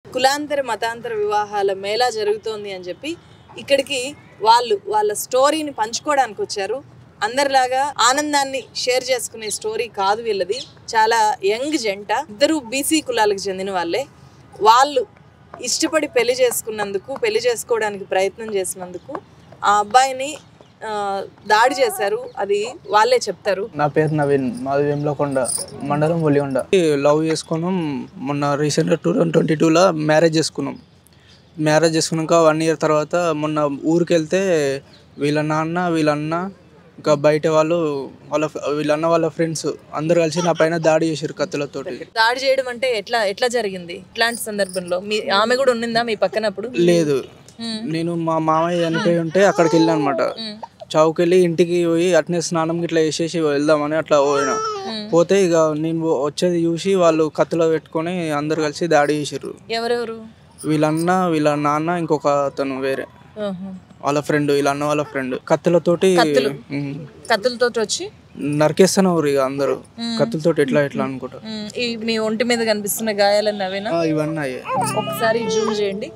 కులాంతర మతాంతర వివాహాల మేళా జరుగుతోంది అని చెప్పి ఇక్కడికి వాళ్ళు వాళ్ళ స్టోరీని పంచుకోవడానికి వచ్చారు అందరిలాగా ఆనందాన్ని షేర్ చేసుకునే స్టోరీ కాదు వీళ్ళది చాలా యంగ్ జంట ఇద్దరు బీసీ కులాలకు చెందిన వాళ్ళే వాళ్ళు ఇష్టపడి పెళ్లి చేసుకున్నందుకు పెళ్లి చేసుకోవడానికి ప్రయత్నం చేసినందుకు ఆ అబ్బాయిని ఆ, దాడి చేశారు అది వాళ్ళే చెప్తారు నా పేరు నవీన్ మాది వేములకొండ మండలం ఒలిగొండ లవ్ చేసుకున్నాం మొన్న రీసెంట్గా టూ థౌజండ్ ట్వంటీ టూలో మ్యారేజ్ చేసుకున్నాం మ్యారేజ్ చేసుకున్నాక వన్ ఇయర్ తర్వాత మొన్న ఊరికి వెళ్తే వీళ్ళ నాన్న వీళ్ళ అన్న ఇంకా బయట వాళ్ళు వాళ్ళ వీళ్ళ అన్న వాళ్ళ ఫ్రెండ్స్ అందరు కలిసి నా పైన దాడి చేశారు కత్తులతోటి దాడి చేయడం అంటే ఎట్లా ఎట్లా జరిగింది ఇట్లాంటి సందర్భంలో మీ ఆమె కూడా ఉన్నిందా మీ పక్కనప్పుడు లేదు నేను మా మామయ్య చనిపోయి ఉంటే అక్కడికి వెళ్ళాను అనమాట చౌకి వెళ్ళి ఇంటికి పోయి అట్నే స్నానం ఇట్లా వేసేసి వెళ్దామని అట్లా పోయినా పోతే ఇక నేను వచ్చేది చూసి వాళ్ళు కత్తులో పెట్టుకొని అందరు కలిసి దాడి చేసారు ఎవరెవరు వీళ్ళన్న వీళ్ళ నాన్న ఇంకొక అతను వేరే ఆహా. వాళ్ళ ఫ్రెండ్ వీళ్ళ అన్న వాళ్ళ ఫ్రెండ్ కత్తులతోటి కత్తులు. ఉమ్, కత్తులతో వచ్చి నరికేస్తున్నారు ఇక అందరూ కత్తులతోటి ఎట్లా ఎట్లా అనుకుంటా ఉమ్, ఈ మీ ఒంటి మీద కనిపిస్తున్న గాయాలన్నీ అవేనా ఆ, ఇవన్నీ అయ్యాయి ఒకసారి జూమ్ చేయండి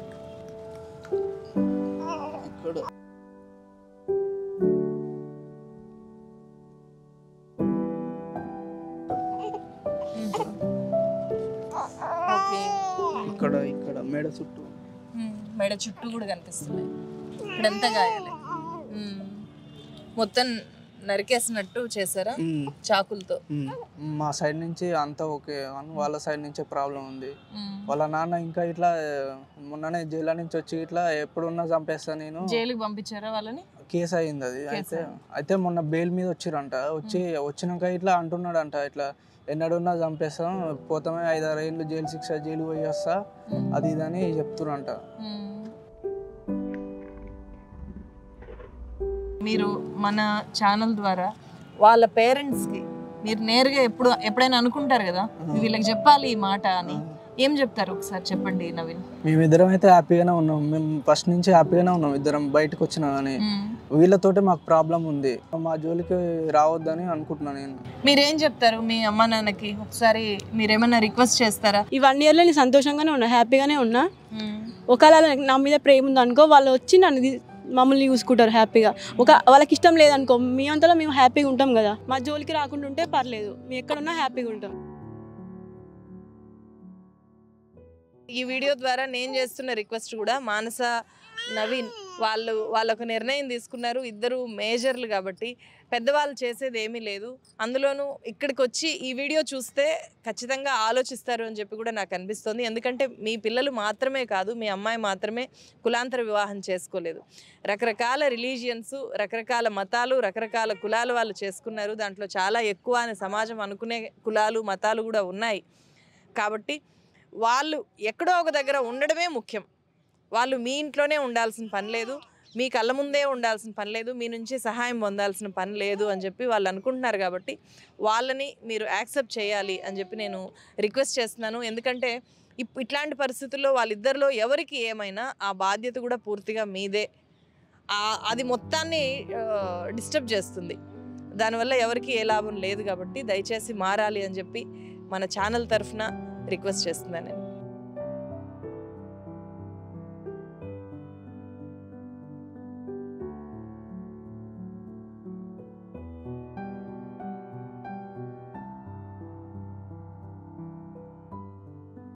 ఓకే ఇక్కడ ఇక్కడ మేడ చుట్టూ ఉమ్, మెడ చుట్టూ కూడా కనిపిస్తున్నాయి ఇక్కడంతా గాయాలే ఉమ్. మొత్తం నరికేసినట్టు చేశారా ఉమ్, చాకులతో ఉమ్. మా సైడ్ నుంచి అంతా ఓకే అని వాళ్ళ సైడ్ నుంచే ప్రాబ్లం ఉంది ఉమ్. వాళ్ళ నాన్న ఇంకా ఇట్లా మొన్ననే జైలు నుంచి వచ్చి ఇట్లా ఎప్పుడున్నా చంపేస్తా నేను జైలుకి పంపించారా వాళ్ళని కేసు అయింది అది అయితే అయితే మొన్న బెయిల్ మీద వచ్చిరంట వచ్చి వచ్చినాక ఇట్లా అంటున్నాడంట ఇట్లా ఎన్నడున్నా చంపేస్తాం పోతామే ఐదారు ఏళ్ళు జైలు శిక్ష జైలు పోయి వస్తా అది ఇది అని చెప్తున్నంట మ్మ్. మీరు మన ఛానల్ ద్వారా వాళ్ళ పేరెంట్స్కి మీరు నేరుగా ఎప్పుడు ఎప్పుడైనా అనుకుంటారు కదా వీళ్ళకి చెప్పాలి ఈ మాట అని ఏం చెప్తారు ఒకసారి చెప్పండి నవీన్ మేమిద్దరం అయితే హ్యాపీగానే ఉన్నాం మేము ఫస్ట్ నుంచి హ్యాపీగానే ఉన్నాం ఇద్దరం బయటకు వచ్చినా కానీ మ్మ్. వీళ్ళతోటే మాకు ప్రాబ్లం ఉంది మా జోలికి రావద్దని అనుకుంటున్నాను నేను మీరేం చెప్తారు మీ అమ్మ నాన్నకి ఒకసారి మీరేమైనా రిక్వెస్ట్ చేస్తారా ఈ వన్ ఇయర్లో నేను సంతోషంగానే ఉన్నా హ్యాపీగానే ఉన్నా మ్మ్. ఒకవేళ నాకు నా మీద ప్రేమ ఉంది అనుకో వాళ్ళు వచ్చి నన్ను తీ- మమ్మల్ని చూసుకుంటారు హ్యాపీగా ఒక వాళ్ళకి ఇష్టం లేదనుకో మీ అంతలో మేము హ్యాపీగా ఉంటాం కదా మా జోలికి రాకుండా ఉంటే పర్లేదు మేము ఎక్కడున్నా హ్యాపీగా ఉంటాం ఈ వీడియో ద్వారా నేను చేస్తున్న రిక్వెస్ట్ కూడా మానస నవీన్ వాళ్ళు వాళ్ళొక నిర్ణయం తీసుకున్నారు ఇద్దరు మేజర్లు కాబట్టి పెద్దవాళ్ళు చేసేది ఏమీ లేదు అందులోనూ ఇక్కడికి వచ్చి ఈ వీడియో చూస్తే ఖచ్చితంగా ఆలోచిస్తారు అని చెప్పి కూడా నాకు అనిపిస్తుంది ఎందుకంటే మీ పిల్లలు మాత్రమే కాదు మీ అమ్మాయి మాత్రమే కులాంతర వివాహం చేసుకోలేదు రకరకాల రిలీజియన్స్ రకరకాల మతాలు రకరకాల కులాలు వాళ్ళు చేసుకున్నారు దాంట్లో చాలా ఎక్కువ అని సమాజం అనుకునే కులాలు మతాలు కూడా ఉన్నాయి కాబట్టి వాళ్ళు ఎక్కడో ఒక దగ్గర ఉండడమే ముఖ్యం వాళ్ళు మీ ఇంట్లోనే ఉండాల్సిన పని లేదు మీ కళ్ళ ముందే ఉండాల్సిన పని లేదు మీ నుంచి సహాయం పొందాల్సిన పని లేదు అని చెప్పి వాళ్ళు అనుకుంటున్నారు కాబట్టి వాళ్ళని మీరు యాక్సెప్ట్ చేయాలి అని చెప్పి నేను రిక్వెస్ట్ చేస్తున్నాను ఎందుకంటే ఇప్ ఇట్లాంటి పరిస్థితుల్లో వాళ్ళిద్దరిలో ఎవరికి ఏమైనా ఆ బాధ్యత కూడా పూర్తిగా మీదే ఆ- అది మొత్తాన్ని డిస్టర్బ్ చేస్తుంది దానివల్ల ఎవరికి ఏ లాభం లేదు కాబట్టి దయచేసి మారాలి అని చెప్పి మన ఛానల్ తరఫున రిక్వెస్ట్ చేస్తున్నాను నేను